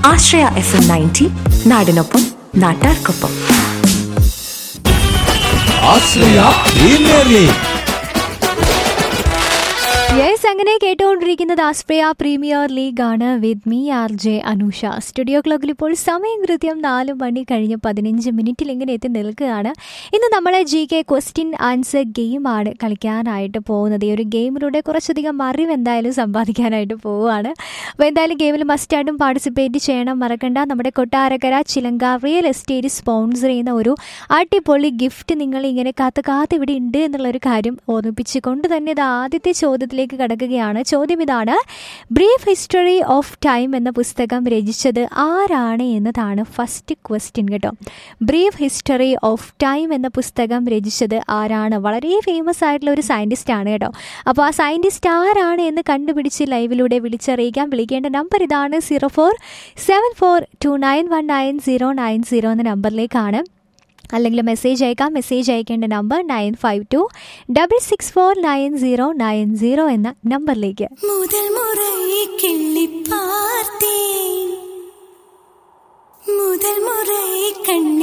ആശ്രയ F M ninety നാടിനൊപ്പം നാട്ടാർക്കൊപ്പം ആശ്രയ premier league yes അങ്ങനെ കേട്ടുകൊണ്ടിരിക്കുന്നത് ആസ്പ്രയ പ്രീമിയർ ലീഗ് ആണ് with me R J Anusha studio ക്ലോക്കിൽ ഇപ്പോൾ സമയം കൃത്യം നാല് മണി കഴിഞ്ഞ് പതിനഞ്ച് മിനിറ്റിൽ ഇങ്ങനെ എത്തി നിൽക്കുകയാണ് ഇന്ന് നമ്മളെ ജി കെ ക്വസ്റ്റ്യൻ ആൻസർ ഗെയിമാണ് കളിക്കാനായിട്ട് പോകുന്നത് ഈ ഒരു ഗെയിമിലൂടെ കുറച്ചധികം അറിവ് എന്തായാലും സമ്പാദിക്കാനായിട്ട് പോവുകയാണ് അപ്പോൾ എന്തായാലും ഗെയിമിൽ മസ്റ്റായിട്ടും പാർട്ടിസിപ്പേറ്റ് ചെയ്യണം മറക്കണ്ട നമ്മുടെ കൊട്ടാരക്കര ചിലങ്ക റിയൽ എസ്റ്റേറ്റ് സ്പോൺസർ ചെയ്യുന്ന ഒരു അടിപൊളി ഗിഫ്റ്റ് നിങ്ങൾ ഇങ്ങനെ കാത്ത് കാത്ത് ഇവിടെ ഉണ്ട് എന്നുള്ളൊരു കാര്യം ഓർമ്മിപ്പിച്ചുകൊണ്ട് തന്നെ ഇത് ആദ്യത്തെ ചോദ്യത്തിലേക്ക് കടക്കുകയാണ് ചോദ്യം ഇതാണ് ബ്രീഫ് ഹിസ്റ്ററി ഓഫ് ടൈം എന്ന പുസ്തകം രചിച്ചത് ആരാണ് എന്നതാണ് ഫസ്റ്റ് ക്വസ്റ്റ്യൻ കേട്ടോ ബ്രീഫ് ഹിസ്റ്ററി ഓഫ് ടൈം എന്ന പുസ്തകം രചിച്ചത് ആരാണ് വളരെ ഫേമസ് ആയിട്ടുള്ള ഒരു സയൻറ്റിസ്റ്റ് ആണ് കേട്ടോ അപ്പോൾ ആ സയൻറ്റിസ്റ്റ് ആരാണ് എന്ന് കണ്ടുപിടിച്ച് ലൈവിലൂടെ വിളിച്ചറിയിക്കാൻ വിളിക്കേണ്ട നമ്പർ ഇതാണ് zero four seven four two nine one nine zero nine zero എന്ന നമ്പറിലേക്കാണ് അല്ലെങ്കിൽ മെസ്സേജ് അയക്കാം മെസ്സേജ് അയക്കേണ്ട number nine five two double six four nine zero nine zero എന്ന നമ്പറിലേക്ക് முதல் முறை கிள்ளி பார்த்தேன் முதல் முறை கண்